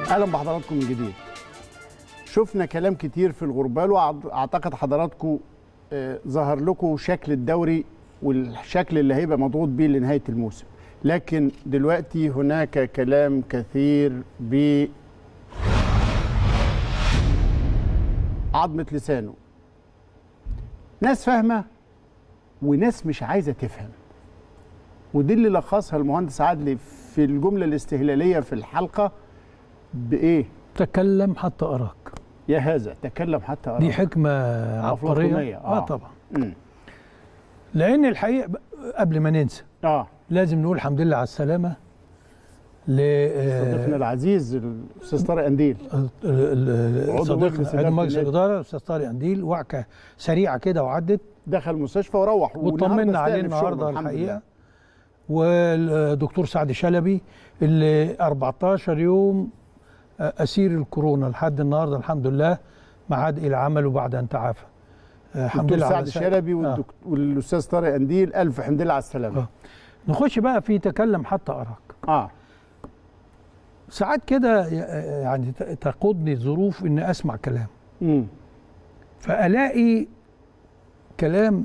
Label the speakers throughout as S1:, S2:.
S1: اهلا بحضراتكم من جديد شفنا كلام كتير في الغربال واعتقد حضراتكم آه، ظهر لكم شكل الدوري والشكل اللي هيبقى مضغوط بيه لنهايه الموسم لكن دلوقتي هناك كلام كثير ب عظمه لسانه ناس فاهمه وناس مش عايزه تفهم ودي اللي لخصها المهندس عدلي في الجمله الاستهلاليه في الحلقه بايه
S2: تكلم حتى أراك
S1: يا هذا تكلم حتى أراك
S2: دي حكمة
S1: أفلاطونية،
S2: عبقرية
S1: آه.
S2: آه طبعا
S1: مم.
S2: لأن الحقيقة ب- قبل ما ننسى
S1: اه
S2: لازم نقول الحمد لله على السلامة ل
S1: صديقنا العزيز الاستاذ طارق انديل
S2: ال- ال-
S1: عضو
S2: صديقنا
S1: مجلس
S2: عضو
S1: إدارة
S2: مجلس
S1: النادي.
S2: الإدارة الأستاذ طارق أنديل وعكة سريعة كده وعدت
S1: دخل المستشفى وروح والنهاردة
S2: وطمنا عليه
S1: استأنف شغله،
S2: النهارده
S1: الحمد
S2: الحقيقه
S1: لله.
S2: والدكتور سعد شلبي اللي 14 يوم اسير الكورونا لحد النهارده الحمد لله ما عاد الى عمله بعد ان تعافى الحمد
S1: الدكتور
S2: لله
S1: سعد
S2: على سعد.
S1: الشلبي
S2: آه.
S1: والدك... والاستاذ طارق انديل الف حمد لله على السلامه
S2: آه. نخش بقى في تكلم حتى اراك
S1: اه
S2: ساعات كده ي- يعني ت- تقودني الظروف اني اسمع كلام
S1: امم
S2: فالاقي كلام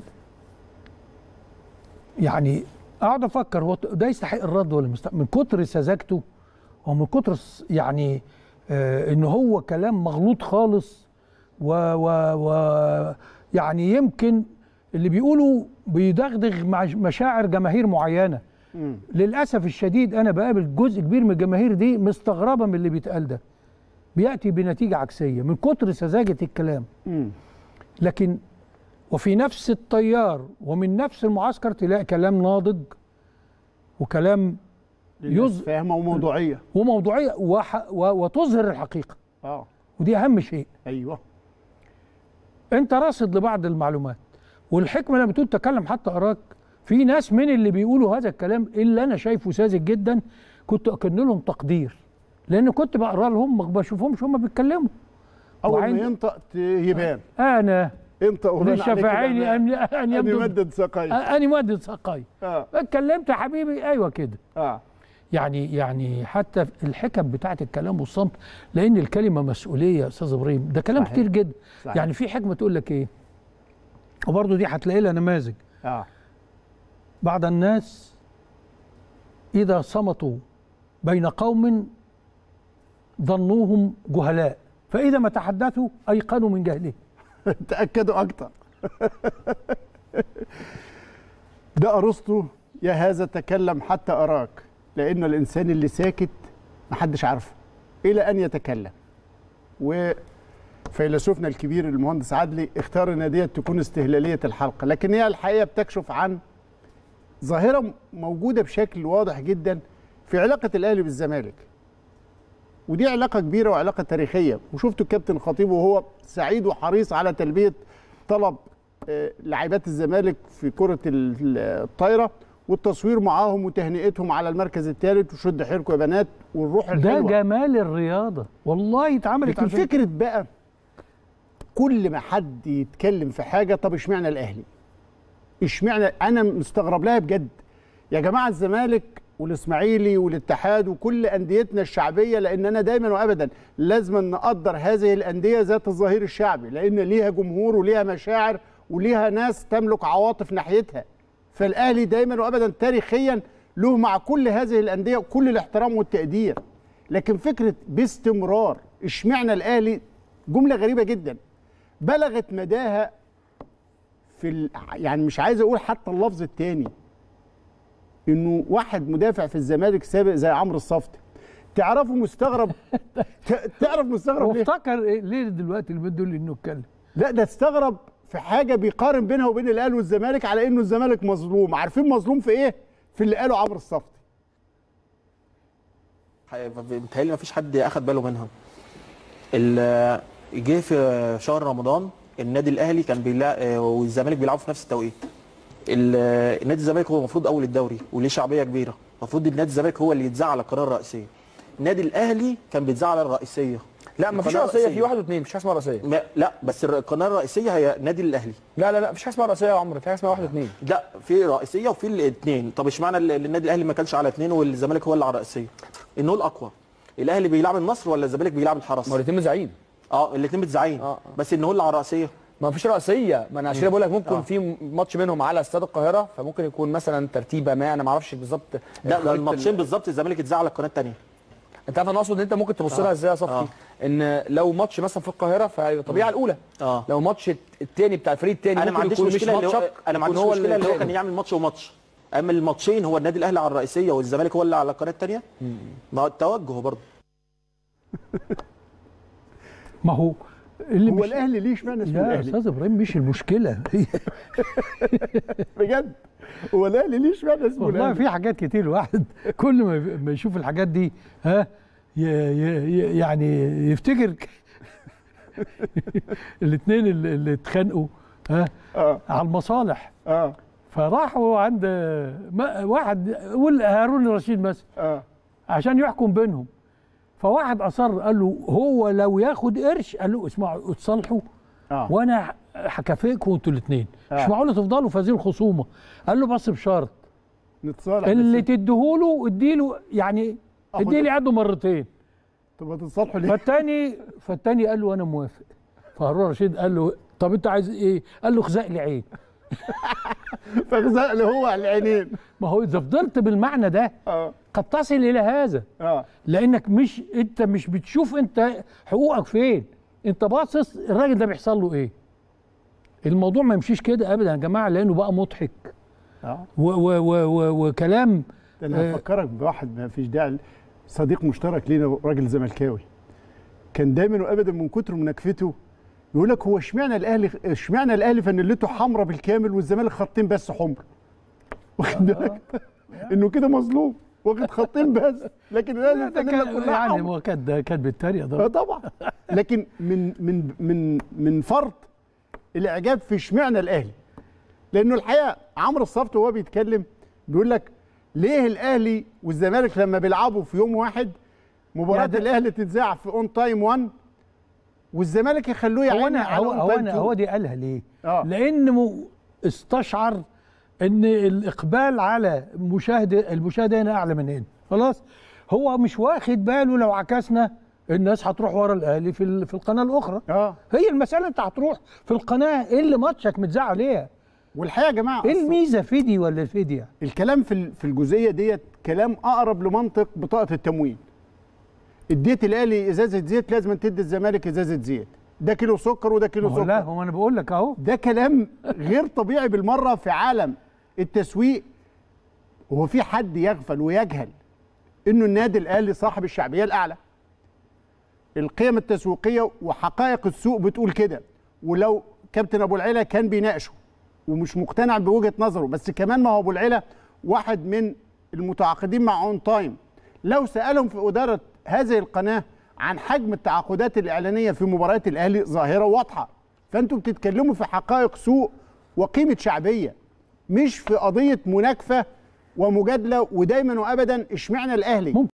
S2: يعني اقعد افكر هو ده يستحق الرد ولا مست... من كتر سذاجته ومن كتر الس- يعني آه ان هو كلام مغلوط خالص و, و, و يعني يمكن اللي بيقولوا بيدغدغ مع مشاعر جماهير معينه
S1: امم
S2: للاسف الشديد انا بقابل جزء كبير من الجماهير دي مستغربه من اللي بيتقال ده بياتي بنتيجه عكسيه من كتر سذاجه الكلام
S1: امم
S2: لكن وفي نفس التيار ومن نفس المعسكر تلاقي كلام ناضج وكلام يز-
S1: فاهمه وموضوعيه
S2: وموضوعيه وح و وتظهر الحقيقه
S1: اه
S2: ودي اهم شيء
S1: ايوه
S2: انت راصد لبعض المعلومات والحكمه لما بتقول تكلم حتى اراك في ناس من اللي بيقولوا هذا الكلام اللي انا شايفه ساذج جدا كنت اكن لهم تقدير لان كنت بقرا لهم ما بشوفهمش هم بيتكلموا
S1: اول
S2: وعند-
S1: ما ينطق ت- يبان
S2: انا
S1: انطق وبان عليك
S2: للشافعين
S1: الأمان.
S2: ان ان
S1: أن
S2: يبدو
S1: يمدد ساقيه
S2: اني مادة سقاي
S1: اه
S2: اتكلمت يا حبيبي ايوه كده
S1: اه
S2: يعني يعني حتى الحكم بتاعت الكلام والصمت لان الكلمه مسؤوليه يا استاذ ابراهيم ده كلام
S1: صحيح.
S2: كتير جدا
S1: صحيح.
S2: يعني في حكمه تقول لك ايه وبرضه دي هتلاقي لها نماذج
S1: اه
S2: بعض الناس اذا صمتوا بين قوم ظنوهم جهلاء فاذا ما تحدثوا ايقنوا من جهلهم
S1: تاكدوا اكتر ده ارسطو يا هذا تكلم حتى اراك لان الانسان اللي ساكت محدش عارفه الى ان يتكلم وفيلسوفنا الكبير المهندس عدلي اختار ان ديت تكون استهلاليه الحلقه لكن هي الحقيقه بتكشف عن ظاهره موجوده بشكل واضح جدا في علاقه الاهلي بالزمالك ودي علاقه كبيره وعلاقه تاريخيه وشفتوا الكابتن خطيب وهو سعيد وحريص على تلبيه طلب آه، لاعبات الزمالك في كره ال- ال- الطايره والتصوير معاهم وتهنئتهم على المركز الثالث وشد حيلكم يا بنات والروح
S2: ده
S1: الحلوه
S2: جمال الرياضه والله اتعملت
S1: لكن
S2: عشان
S1: فكره بقى كل ما حد يتكلم في حاجه طب اشمعنى الاهلي؟ اشمعنى انا مستغرب لها بجد يا جماعه الزمالك والاسماعيلي والاتحاد وكل انديتنا الشعبيه لان انا دايما وابدا لازم نقدر هذه الانديه ذات الظهير الشعبي لان ليها جمهور وليها مشاعر وليها ناس تملك عواطف ناحيتها فالاهلي دايما وابدا تاريخيا له مع كل هذه الانديه كل الاحترام والتقدير لكن فكره باستمرار اشمعنى الاهلي جمله غريبه جدا بلغت مداها في ال... يعني مش عايز اقول حتى اللفظ الثاني انه واحد مدافع في الزمالك سابق زي عمرو الصفتي تعرفوا مستغرب ت- تعرف مستغرب ليه؟
S2: وافتكر إيه ليه دلوقتي اللي دول انه اتكلم
S1: لا ده استغرب في حاجه بيقارن بينها وبين الاهلي والزمالك على انه الزمالك مظلوم عارفين مظلوم في ايه في اللي قاله عمرو الصفتي
S3: بيتهيألي ما فيش حد اخد باله منها ال- جه في شهر رمضان النادي الاهلي كان بيلعب والزمالك بيلعبوا في نفس التوقيت ال- نادي الزمالك هو المفروض اول الدوري وليه شعبيه كبيره المفروض النادي الزمالك هو اللي يتذاع على القناه الرئيسيه النادي الاهلي كان بيتذاع على الرئيسيه
S4: لا ما فيش
S3: القناة
S4: رئيسيه في
S3: الرئيسية.
S4: واحد واثنين مفيش حاجه اسمها رئيسيه
S3: ما لا بس القناه الرئيسيه هي نادي الاهلي
S4: لا لا لا مفيش حاجه اسمها رئيسيه يا عمرو في حاجه اسمها واحد واثنين
S3: لا في رئيسيه وفي الاثنين طب اشمعنى ال- النادي الاهلي ما كانش على اثنين والزمالك هو اللي على الرئيسيه النول اقوى الاهلي بيلعب النصر ولا الزمالك بيلعب الحرس
S4: ما هو الاثنين مذيعين
S3: اه الاثنين متزعين
S4: آه.
S3: بس ان هو اللي على الرئيسيه
S4: ما فيش رئيسيه ما انا عشان كده بقول لك ممكن
S3: آه.
S4: في ماتش منهم على استاد القاهره فممكن يكون مثلا ترتيبه ما انا ما اعرفش بالظبط
S3: لا ده
S4: خريطة
S3: الماتشين
S4: ال-
S3: بالظبط الزمالك اتذاع على القناه الثانيه
S4: انت عارف انا اقصد ان انت ممكن تبص لها ازاي يا صفي
S3: آه.
S4: ان لو ماتش مثلا في القاهره فهيبقى طبيعي على الاولى
S3: اه
S4: لو ماتش الثاني بتاع الفريق الثاني
S3: انا ما عنديش مشكله اللي هو انا ما عنديش مشكله اللي هو كان يعمل ماتش وماتش اما الماتشين هو النادي الاهلي على الرئيسيه والزمالك هو اللي على القناه الثانيه ما هو التوجه برضه
S2: ما هو اللي
S1: هو
S2: مش
S1: الاهلي ليه اشمعنى اسمه
S2: يا
S1: الاهلي
S2: استاذ ابراهيم مش المشكله هي
S1: بجد هو الاهلي ليه اشمعنى اسمه
S2: والله
S1: الاهلي
S2: في حاجات كتير الواحد كل ما ما يشوف الحاجات دي ها ي- ي- ي- يعني يفتكر الاثنين اللي اللي اتخانقوا ها
S1: اه
S2: على المصالح
S1: اه
S2: فراحوا عند ما- واحد قول هارون الرشيد مثلا
S1: اه
S2: عشان يحكم بينهم فواحد اصر قال له هو لو ياخد قرش قال له اسمعوا اتصالحوا
S1: اه
S2: وانا هكافئكم انتوا الاثنين مش
S1: آه.
S2: معقول تفضلوا في هذه الخصومه قال له بس بشرط
S1: نتصالح
S2: اللي
S1: بس
S2: تديهوله اديله يعني
S1: آخد-
S2: اديلي قده مرتين
S1: طب ما تتصالحوا ليه؟
S2: فالتاني فالتاني قال له انا موافق فهارون رشيد قال له طب انت عايز ايه؟ قال له خزق لي عين
S1: فغزاء اللي هو على العينين
S2: ما هو اذا فضلت بالمعنى ده
S1: اه
S2: قد تصل الى هذا
S1: اه
S2: لانك مش انت مش بتشوف انت حقوقك فين انت باصص الراجل ده بيحصل له ايه الموضوع ما يمشيش كده ابدا يا جماعه لانه بقى مضحك
S1: اه
S2: و و و و وكلام
S1: ده انا
S2: آه.
S1: هفكرك بواحد ما فيش داعي صديق مشترك لينا راجل زملكاوي كان دايما وابدا من كتر مناكفته يقول لك هو اشمعنى الاهلي اشمعنى الاهلي فانيلته حمراء بالكامل والزمالك خطين بس حمر واخد بالك انه كده مظلوم واخد خطين بس لكن الاهلي
S2: ده
S1: الفانيلا
S2: كان
S1: كلها
S2: يعني
S1: حمرا.
S2: هو كان ده كان بالتريقه
S1: اه
S2: ده
S1: طبعا لكن من من من من فرط الاعجاب في اشمعنى الاهلي لانه الحقيقه عمرو الصفت وهو بيتكلم بيقول لك ليه الاهلي والزمالك لما بيلعبوا في يوم واحد مباراه
S2: يعني ده-
S1: الاهلي تتذاع في اون تايم 1 والزمالك يخلوه يا
S2: هو
S1: عيني
S2: انا
S1: على
S2: هو,
S1: on
S2: هو
S1: time
S2: انا
S1: 2.
S2: هو دي قالها ليه؟
S1: آه.
S2: لان م- استشعر ان الاقبال على مشاهده المشاهده هنا اعلى من هنا خلاص هو مش واخد باله لو عكسنا الناس هتروح ورا الاهلي في ال- في القناه الاخرى
S1: اه
S2: هي المساله انت هتروح في القناه ايه اللي ماتشك متذاع عليها
S1: والحقيقه يا جماعه
S2: ايه
S1: أصل
S2: الميزه في دي ولا في دي
S1: الكلام في ال- في الجزئيه ديت كلام اقرب لمنطق بطاقه التموين اديت الاهلي ازازه زيت لازم تدي الزمالك ازازه زيت ده كيلو سكر وده كيلو
S2: ما هو لا
S1: سكر
S2: هو انا بقول لك اهو
S1: ده كلام غير طبيعي بالمره في عالم التسويق هو في حد يغفل ويجهل انه النادي الاهلي صاحب الشعبيه الاعلى القيم التسويقيه وحقائق السوق بتقول كده ولو كابتن ابو العلا كان بيناقشه ومش مقتنع بوجهه نظره بس كمان ما هو ابو العلا واحد من المتعاقدين مع اون تايم لو سالهم في اداره هذه القناه عن حجم التعاقدات الاعلانيه في مباريات الاهلي ظاهره واضحه فانتم بتتكلموا في حقائق سوق وقيمه شعبيه مش في قضيه مناكفه ومجادله ودايما وابدا اشمعنى الاهلي